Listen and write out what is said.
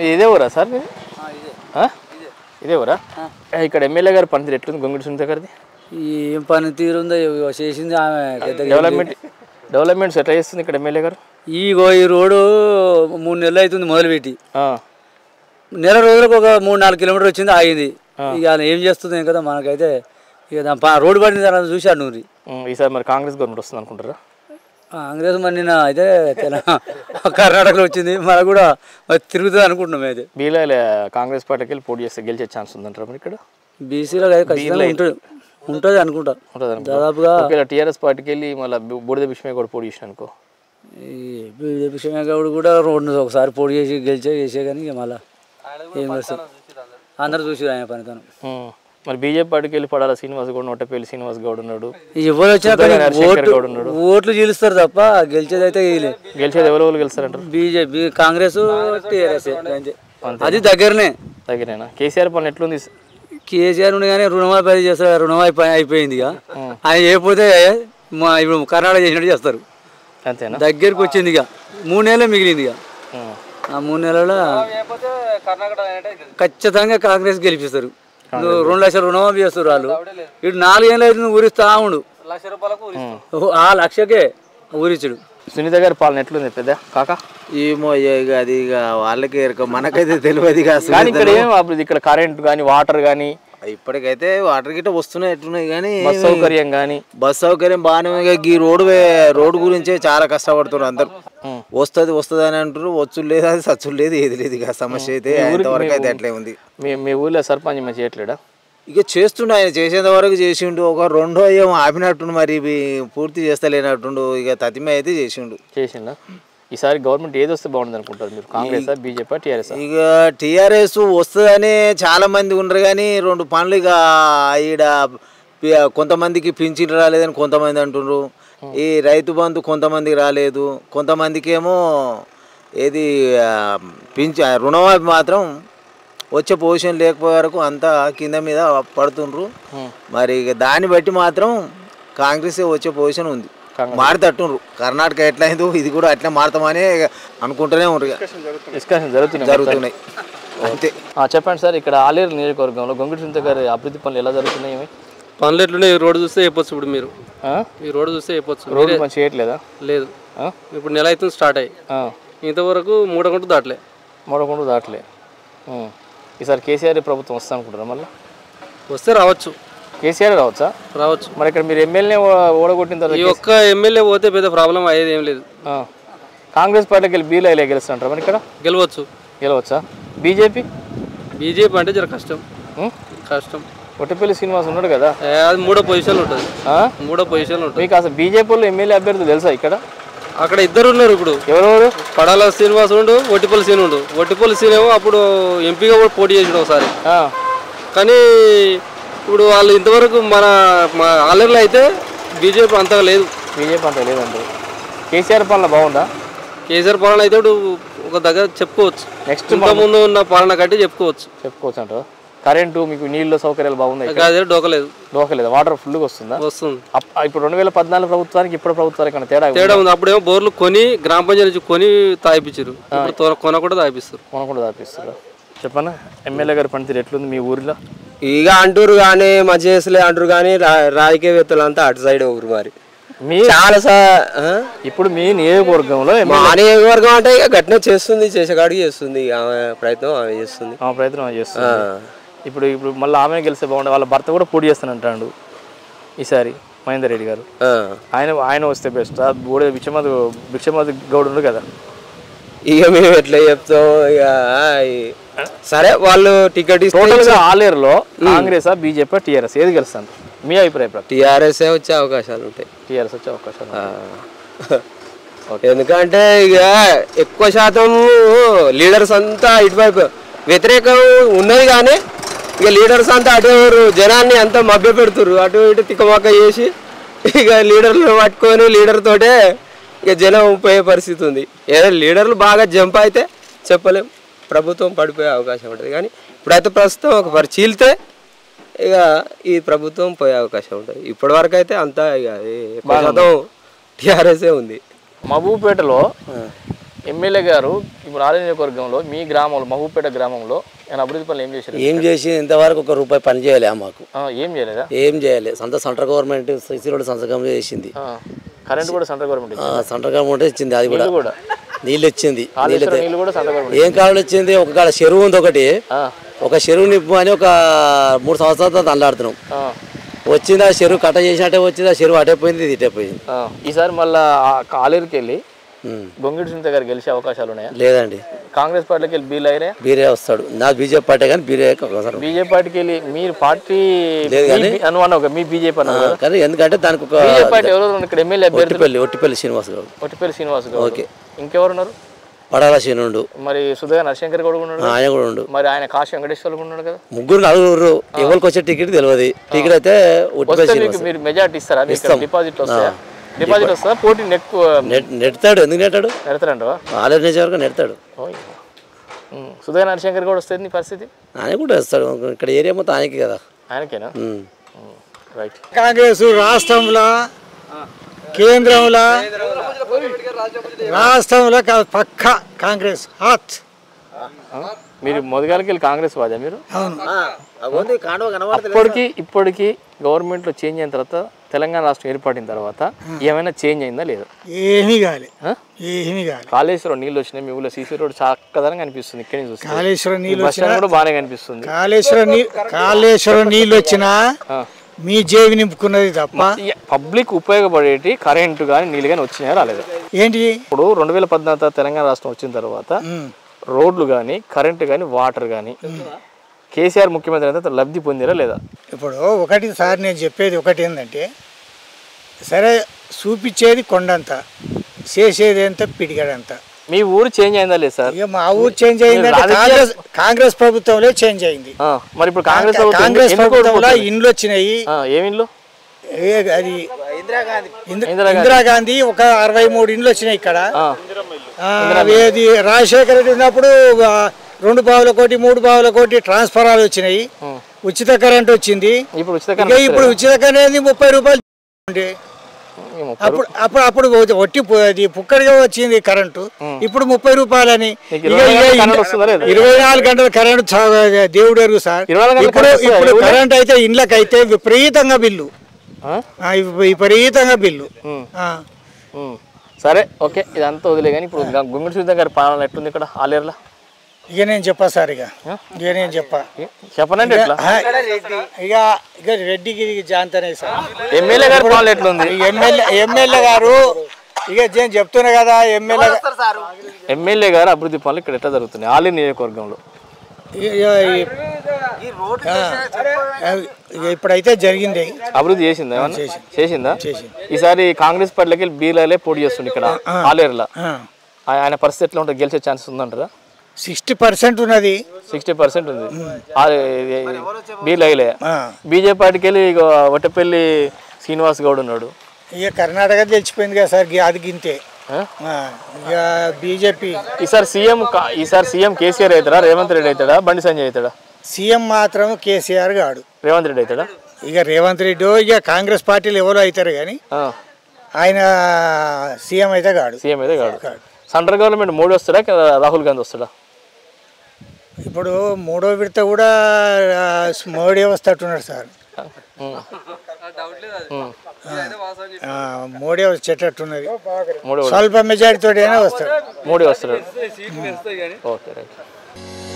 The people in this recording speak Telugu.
ఇదే ఊరా సార్ మీది? ఆ? ఇదే ఊరా ఏ, ఇక్కడ ఎమ్మెల్యే గారి పనితీరు ఎట్లుంది గొంగుడి సునీత గారిది ఏం పని తీరుందో ఇగో చేసింది ఆమె పెద్దగా డెవలప్మెంట్ డెవలప్మెంట్స్ ఎట్లా చేస్తుంది ఇక్కడ ఎమ్మెల్యే గారు ఇగో ఈ రోడ్డు మూడు నెలలు అవుతుంది మొదలుపెట్టి ఆ, నెల రోజులకు ఒక మూడు నాలుగు కిలోమీటర్ వచ్చింది ఆగింది ఇక అది ఏం చేస్తుంది కదా మనకైతే ఇక దాని పా- రోడ్డు పడిన తర్వాత చూశాను నూరి ఉమ్, ఈసారి మరి కాంగ్రెస్ గవర్నమెంట్ వస్తుంది అనుకుంటారా కాంగ్రెస్ మరి నిన్న అయితే తెలంగాణ కర్ణాటకలో వచ్చింది మనకు కూడా మరి తిరుగుతుంది అనుకుంటున్నాం అయితే బీలో కాంగ్రెస్ పార్టీకి వెళ్ళి పోటీ చేస్తే గెలిచే ఛాన్స్ ఉందంటారా మరి ఇక్కడ బీసీలో అయితే ఖచ్చితంగా ఉంటుంది ఉంటుంది అనుకుంటా ఉంటుంది అనుకో దాదాపుగా ఒకవేళ టీఆర్ఎస్ పార్టీకి వెళ్ళి మళ్ళీ బూడిద విషయమే కూడా పోటీ చేసిన అనుకో ఈ బీజేపీ గౌడ్ కూడా రెండు ఒకసారి పోటీ చేసి గెలిచే చేసే కానీ ఇక మళ్ళా ఏం వస్తుంది అందరు చూసి ఆయన పనితనం ఉమ్, మరి బీజేపీ పార్టీకి వెళ్ళి పడాల శ్రీనివాస్ గౌడ్ నొట్టపల్లి శ్రీనివాస్ గౌడ్ ఉన్నాడు ఎవరు వచ్చినా కానీ హరిశంకర్ ఓట్లు గౌడ్ ఉన్నాడు. ఓట్లు చీలుస్తారు తప్ప గెలిచేది అయితే వీళ్ళే. గెలిచేది ఎవరు ఎవరు గెలుస్తారంటారు బీజేపీ కాంగ్రెస్ టీఆర్ఎస్ అంతే అది దగ్గరనే దగ్గరేనా కేసీఆర్ పని ఎట్లుంది కేసీఆర్ ఉండి కానీ రుణమాఫీ చేస్తారు రుణమాఫీ అయిపోయింది ఇక ఆయన చేయకపోతే మా ఇప్పుడు కర్ణాటక చేసినట్టు చేస్తారు అంతేనా దగ్గరికి వచ్చింది ఇక మూడు నెలలే మిగిలింది ఇక ఉమ్, ఆ మూడు నెలల ఖచ్చితంగా కాంగ్రెస్ గెలిపిస్తారు నువ్వు రెండు లక్షల రుణమాఫీ చేస్తారు వాళ్ళు ఇటు నాలుగేళ్ళు అయితే నువ్వు ఊరిస్తా ఉండు ఓ, ఆ లక్షకే ఊరిచ్చుడు సునీత గారి పాలన ఎట్లుంది పెద్ద కాక ఏమో ఇక అది ఇక వాళ్ళకి ఎరక మనకైతే తెలియదు ఇక అసలు. కానీ ఇక్కడ ఏం అభివృద్ధి ఇక్కడ కరెంట్ కానీ వాటర్ కానీ ఇప్పటికైతే వాటర్ గిట్ట వస్తున్నాయి ఎట్లున్నాయి కానీ బస్ సౌకర్యం కానీ బస్ సౌకర్యం బాగానే ఉంది ఇక ఈ రోడ్డు వే- రోడ్డు గురించే చాలా కష్టపడుతున్నారు అందరు వస్తుంది వస్తుంది అని అంటారు వచ్చు లేదు అది సచ్చులు లేదు ఏది లేదు ఇక సమస్య అయితే ఇంతవరకు అయితే అట్లే ఉంది మీ మీ ఊళ్ళో సర్పంచ్ మంచి చేయట్లేడా ఇక చేస్తుండు ఆయన చేసేంత వరకు చేసిండు ఒక రెండో ఏమో ఆపినట్టుండు మరి ఇవి పూర్తి చేస్తలేనట్టుండు ఇక తతిమే అయితే చేసిండు చేసిందా ఈసారి గవర్నమెంట్ ఏది వస్తే బాగుంటుంది అనుకుంటారు మీరు కాంగ్రెస్ బీజేపీ టీఆర్ఎస్ ఇక టీఆర్ఎస్ వస్తుందని చాలా మంది ఉండరు కానీ రెండు పనులు ఇక ఈడ పి- కొంతమందికి పింఛన్ రాలేదని కొంతమంది అంటున్నారు ఈ రైతు బంధు కొంతమందికి రాలేదు కొంతమందికి ఏమో ఏది ఆ, పింఛ రుణమాఫీ మాత్రం వచ్చే పొజిషన్ లేకపోయే వరకు అంతా కింద మీద పడుతుండ్రు మరి ఇక దాన్ని బట్టి మాత్రం కాంగ్రెస్ వచ్చే పొజిషన్ ఉంది మారుతట్టుండ్రు కర్ణాటక ఎట్లయిందో ఇది కూడా అట్లా మారుతామని అనుకుంటూనే ఉండరు ఇక. డిస్కషన్ జరుగుతున్నాయి జరుగుతున్నాయి అంతే ఆ, చెప్పండి సార్ ఇక్కడ ఆలేరు నియోజకవర్గంలో గొంగుడి సునీత గారి అభివృద్ధి పనులు ఎలా జరుగుతున్నాయి ఏమి? పనులు ఎట్లున్నాయి ఈ రోడ్డు చూస్తే చెప్పొచ్చు ఇప్పుడు మీరు ఆ? ఈ రోడ్డు చూస్తే చెప్పొచ్చు రోడ్లు మంచి చేయట్లేదా లేదు ఆ? ఇప్పుడు నెల అవుతుంది స్టార్ట్ అయ్యి ఆ. ఇంతవరకు మూడకుంటూ దాటలే మరొకటి దాటలే ఉం. ఈసారి కేసీఆర్ ప్రభుత్వం వస్తా అనుకుంటారా మళ్ళీ వస్తే రావచ్చు కేసీఆర్ రావచ్చా రావచ్చు మరి ఇక్కడ మీరు ఎమ్మెల్యే ఓడగొట్టిన ఈ తర్వాత ఒక్క ఎమ్మెల్యే పోతే పెద్ద ప్రాబ్లం అయ్యేది ఏం లేదు ఆ. కాంగ్రెస్ పార్టీకి వెళ్ళి బీలో ఇలా గెలుస్తుంటారా మరి ఇక్కడ గెలవచ్చు గెలవచ్చా బీజేపీ బీజేపీ అంటే జర కష్టం ఉం? కష్టం ఒట్టపల్లి శ్రీనివాస్ ఉన్నాడు కదా ఏ, అది మూడో పొజిషన్ ఉంటుంది ఆ? మూడో పొజిషన్ ఉంటుంది మీకు అసలు బీజేపీలో ఎమ్మెల్యే అభ్యర్థులు తెలుసా ఇక్కడ అక్కడ ఇద్దరు ఉన్నారు ఇప్పుడు ఎవరెవరు పడాల శ్రీనివాస్ ఉండు ఒట్టిపల్లి శ్రీను ఉండు ఒట్టిపల్లి శ్రీను ఏమో అప్పుడు ఎంపీగా కూడా పోటీ చేసాడు ఒకసారి ఆ. కానీ ఇప్పుడు వాళ్ళు ఇంతవరకు మన మా ఆలర్లో అయితే బీజేపీ అంతగా లేదు బీజేపీ అంత లేదంటారు కేసీఆర్ పాలన బాగుందా కేసీఆర్ పాలన అయితే ఇప్పుడు ఒక దగ్గర చెప్పుకోవచ్చు నెక్స్ట్ ఇంత ముందు ఉన్న పాలన కంటే చెప్పుకోవచ్చు చెప్పుకోవచ్చు అంటారు కరెంటు మీకు నీళ్ళ సౌకర్యాలు బాగున్నాయి ఇంకా అదే డోకలేదు డోకలేదు వాటర్ ఫుల్గా వస్తుందా వస్తుంది అప్- ఇప్పుడు రెండు వేల పద్నాలుగు ప్రభుత్వానికి ఇప్పుడు ప్రభుత్వానికి ఏమైనా తేడా తేడా ఉంది అప్పుడేమో బోర్లు కొని గ్రామ పంచాయతీ నుంచి కొని తాగిపించారు ఇప్పుడు తొన- కొన కూడా తాగిపిస్తారు కొనకుండా దాపిస్తారు చెప్పన్నా ఎమ్మెల్యే గారి పనితీరు ఎట్లుంది మీ ఊరిలో ఇక అంటారు కానీ మంచి చేసలే అంటారు కానీ రా- రాజకీయవేత్తలు అంతా అటు సైడ్ ఊరు మరి మీ చాలా సా ఆ? ఇప్పుడు మీ నియోజకవర్గంలో మా ఎమ్మెల్యే నియోజకవర్గం అంటే ఇక గట్టినే చేస్తుంది చేసేకాడికి చేస్తుంది ఇక ఆమె ప్రయత్నం ఆమె చేస్తుంది ఆ ప్రయత్నం ఆమె చేస్తుంది ఇప్పుడు ఇప్పుడు మళ్ళీ ఆమె గెలిస్తే బాగుండే వాళ్ళ భర్త కూడా పోటీ చేస్తానంటాడు ఈసారి మహేందర్ రెడ్డి గారు ఆ. ఆయన ఆయన వస్తే బెస్ట్ బూడే బిచ్చమధు బిక్షమధు గౌడ్ ఉండు కదా ఇక మేము ఎట్లా చెప్తాం ఇక ఈ- సరే వాళ్ళు టికెట్ టోటల్ గా ఆలేరులో కాంగ్రెస్ బీజేపీ టీఆర్ఎస్ ఏది గెలుస్తాను మీ అభిప్రాయం ప్రకారం టీఆర్ఎస్ వచ్చే అవకాశాలు ఉంటాయి టీఆర్ఎస్ వచ్చే అవకాశాలు ఆ. ఉన్నాయి. ఎందుకంటే ఇక ఎక్కువ శాతం లీడర్స్ అంతా ఇటువైపు వ్యతిరేకం ఉన్నది కానీ ఇక లీడర్స్ అంతా అటు ఎవరు జనాన్ని అంతా మభ్య పెడుతురు అటు ఇటు తిక్కమక్క చేసి ఇక లీడర్లు పట్టుకొని లీడర్ తోటే ఇక జనం పోయే పరిస్థితి ఉంది ఏదో లీడర్లు బాగా జంప్ అయితే చెప్పలేం ప్రభుత్వం పడిపోయే అవకాశం ఉంటుంది కానీ ఇప్పుడైతే ప్రస్తుతం ఒక పరి చీలితే ఇక ఈ ప్రభుత్వం పోయే అవకాశం ఉంటుంది ఇప్పటి వరకు అయితే అంతా ఇక ఏ- ఎక్కువ శాతం టీఆర్ఎస్ఏ ఉంది మహబూబ్పేటలో ఎమ్మెల్యే గారు ఇప్పుడు ఆలయ నియోజకవర్గంలో మీ గ్రామంలో మహబూపేట గ్రామంలో ఆయన అభివృద్ధి పనులు ఏం చేశారు ఏం చేసి ఇంతవరకు ఒక రూపాయి పని చేయలే మాకు ఆ, ఏం చేయలేదా ఏం చేయలే సొంత సెంట్రల్ గవర్నమెంట్ సీసీ రోడ్ సంతకం చేసింది ఆ, కరెంట్ కూడా సెంట్రల్ గవర్నమెంట్ ఆ, సెంట్రల్ గవర్నమెంట్ ఇచ్చింది అది కూడా కూడా నీళ్ళు ఇచ్చింది నీళ్ళు కాళేశ్వరం నీళ్ళు కూడా సెంట్రల్ గవర్నమెంట్ ఏం కావాలి వచ్చింది ఒక కాడ చెరువు ఉంది ఒకటి ఆ, ఒక చెరువు నిప్పు అని ఒక మూడు సంవత్సరాలతో దండాడుతున్నాం ఆ, వచ్చింది ఆ చెరువు కట్ట చేసినట్టే వచ్చింది ఆ చెరువు అటే పోయింది ఇది ఇటే పోయింది ఆ. ఈసారి మళ్ళా ఆ కాలేరుకి వెళ్ళి ఉమ్. గొంగిడి సునీత గారు గెలిచే అవకాశాలు ఉన్నాయా లేదండి కాంగ్రెస్ పార్టీకి వెళ్ళి బీల్ అయినా బీరే వస్తాడు నా బీజేపీ పార్టీ కానీ బీరే ఒకసారి బీజేపీ పార్టీకి వెళ్ళి మీరు పార్టీ లేదు కానీ- మీ- అను అన్న ఒక మీ బీజేపీ అన్న కదా కానీ ఎందుకంటే దానికి ఒక బీజేపీ పార్టీ ఎవరు ఉన్నారు ఇక్కడ ఎమ్మెల్యే అభ్యర్థులు ఒట్టిపల్లి ఒట్టిపల్లి శ్రీనివాస్ గౌడ్ ఒట్టిపల్లి శ్రీనివాస్ గారు ఓకే. ఇంకెవరు ఉన్నారు పడాల శ్రీనుండు మరి సుధా నరశంకర్ కూడా ఉన్నాడు కదా? ఆయన కూడా ఉండు మరి ఆయన కాశీ వెంకటేశ్వర కూడా ఉన్నాడు కదా ముగ్గురు నలుగురు ఎవరికి వచ్చే టికెట్ తెలియదు టికెట్ అయితే ఒట్టిపల్లి వస్తే మీకు శ్రీనివాస్ మీరు మెజార్టీ ఇస్తారా మీకు డిపాజిట్ వస్తాయా డిపాజిట్ వస్తుందా పోటీ ఎక్కువ నెట్ నెడతాడు ఎందుకు నెట్టాడు పెడతారంటవా ఆలోచన చేసే వరకు నెడతాడు సుధా నరశంకర్ కూడా వస్తుంది నీ పరిస్థితి ఆయన కూడా వేస్తాడు ఇక్కడ ఏరియా మొత్తం ఆయనకి కదా ఆయనకేనా ఉమ్. రైట్ కాంగ్రెస్ రాష్ట్రంలో కేంద్రంలో రాష్ట్రంలో కా- పక్క కాంగ్రెస్ హాత్ మీరు మొదగాలకి వెళ్ళి కాంగ్రెస్ వాదా మీరు అవును కాండవ కనబడతలేదు ఇప్పటికి ఇప్పటికి గవర్నమెంట్లో చేంజ్ అయిన తర్వాత తెలంగాణ రాష్ట్రం ఏర్పడిన తర్వాత ఏమైనా చేంజ్ అయిందా లేదా ఏమీ కాలే ఆ? ఏమీ కాలే కాళేశ్వరం నీళ్ళు వచ్చినాయి మీ ఊళ్ళో సీసీ రోడ్ చక్కదనంగా కనిపిస్తుంది ఇక్కడి నుంచి చూస్తే కాళేశ్వరం నీళ్ళు బస్ స్టాండ్ కూడా బాగానే కనిపిస్తుంది కాళేశ్వరం నీ కాళేశ్వరం నీళ్ళు వచ్చినా మీ జేబు నింపుకున్నది తప్ప పబ్లిక్ ఉపయోగపడేటి కరెంటు కానీ నీళ్ళు కానీ వచ్చినాయా రాలేదు ఏంటి ఇప్పుడు రెండు వేల పద్నాలుగు తర్వాత తెలంగాణ రాష్ట్రం వచ్చిన తర్వాత రోడ్లు కానీ కరెంటు కానీ వాటర్ కానీ కేసీఆర్ ముఖ్యమంత్రి అయితే లబ్ధి పొందిరా లేదా ఇప్పుడు ఒకటి సార్ నేను చెప్పేది ఒకటి ఏంటంటే సరే చూపించేది కొండంత చేసేది ఎంత పిడిగడంత మీ ఊరు చేంజ్ అయిందా లేదు సార్ ఇక మా ఊరు చేంజ్ అయిందంటే రాజకీయ- కాంగ్రెస్ కాంగ్రెస్ ప్రభుత్వంలో చేంజ్ అయింది ఆ, మరి ఇప్పుడు కాంగ్రెస్ ప్రభుత్వం కాంగ్రెస్ ఎందుకు ప్రభుత్వంలో ఓడిపోతుంది? ఇండ్లు వచ్చినాయి ఆ, ఏమి ఇల్లు ఏ అది ఇందిరా- ఇందిరాగాంధీ. ఇందిరాగాంధీ ఒక అరవై మూడు ఇండ్లు వచ్చినాయి ఇక్కడ ఆ, ఆ, అది రాజశేఖర రెడ్డి ఉన్నప్పుడు ఆ, రెండు బావుల కోటి మూడు బావుల కోటి ట్రాన్స్ఫరాలు వచ్చినాయి ఉచిత కరెంట్ వచ్చింది ఇప్పుడు ఉచిత ఇక కరెంట్ ఇప్పుడు ఉచిత కరెంట్ ముప్పై రూపాయలు ఉంది. ఏమో, అప్పుడు అప్పుడు అప్పుడు ఒట్టి పు- అది పుక్కడిగా వచ్చింది కరెంటు ఇప్పుడు ముప్పై రూపాయలని నీకు ఇక- ఇరవై నాలుగు ఇక గంటలు ఇండ్ల- వస్తుందా లేదా? ఇరవై నాలుగు గంటల కరెంట్ చా- దేవుడు ఎరుగు సార్ ఇరవై నాలుగు గంటలు ఇప్పుడు కరెంట్ వస్తుందా? ఇప్పుడు ఎవరు? కరెంట్ అయితే ఇండ్లకైతే విపరీతంగా బిల్లు ఆ? ఆ, విప- విపరీతంగా బిల్లు ఆ. ఉమ్. సరే ఓకే ఇదంతా వదిలే కానీ ఇప్పుడు గుమ్మిడి సునీత గారి పాలన ఎట్లుంది ఇక్కడ ఆలేరులో ఇక నేను చెప్పా సార్ ఇక ఇక నేను చెప్పా చెప్పనండి ఎట్లా ఆ, ఇక ఇక రెడ్డికి ఇది జాంతనే సార్ ఎమ్మెల్యే గారి పాలన ఎట్లుంది ఎమ్మెల్యే ఎమ్మెల్యే గారు ఇక నేను చెప్తున్నా కదా ఎమ్మెల్యే ఎమ్మెల్యే గారు అభివృద్ధి పనులు ఇక్కడ ఎట్లా జరుగుతున్నాయి ఆలేరు నియోజకవర్గంలో ఇప్పుడైతే జరిగింది అభివృద్ధి చేసిందా ఏమన్నా? చేసిందా ఈసారి కాంగ్రెస్ పార్టీలకి వెళ్ళి బీర్లే పోటీ చేస్తుంది ఇక్కడ ఆలేరులో ఆ- ఆయన పరిస్థితి ఎట్లా ఉంటుంది గెలిచే ఛాన్సెస్ ఉందంటారా సిక్స్టీ పర్సెంట్ ఉన్నది సిక్స్టీ పర్సెంట్ ఉంది బీర్లైలే ఆ. బీజేపీ పార్టీకి వెళ్ళి ఇక వట్టపల్లి శ్రీనివాస్ గౌడ్ ఉన్నాడు ఇక కర్ణాటక తెలిసిపోయింది కదా సార్ గి- అది గింతే ఆ? ఆ, ఇక బీజేపీ ఈసారి సీఎం కా- ఈసారి సీఎం కేసీఆర్ అవుతాడా రేవంత్ రెడ్డి అవుతాడా బండి సంజయ్ అవుతాడా సీఎం మాత్రం కేసీఆర్ గాడు రేవంత్ రెడ్డి అవుతాడా ఇక రేవంత్ రెడ్డి ఇక కాంగ్రెస్ పార్టీలు ఎవరో అవుతారు కానీ ఆ, ఆయన సీఎం అయితే గాడు సీఎం అయితే కాదు సెంట్రల్ గవర్నమెంట్ మోడీ వస్తాడా కా- రాహుల్ గాంధీ వస్తాడా ఇప్పుడు మూడో విడత కూడా ఆ, మోడీ వస్తట్టున్నాడు సార్ ఉమ్. ఉమ్. ఆ, మోడీ వచ్చేటట్టున్నది మోడీ స్వల్ప మెజారిటీ తోటి అయినా వస్తాడు మోడీ వస్తాడు ఓకే రైట్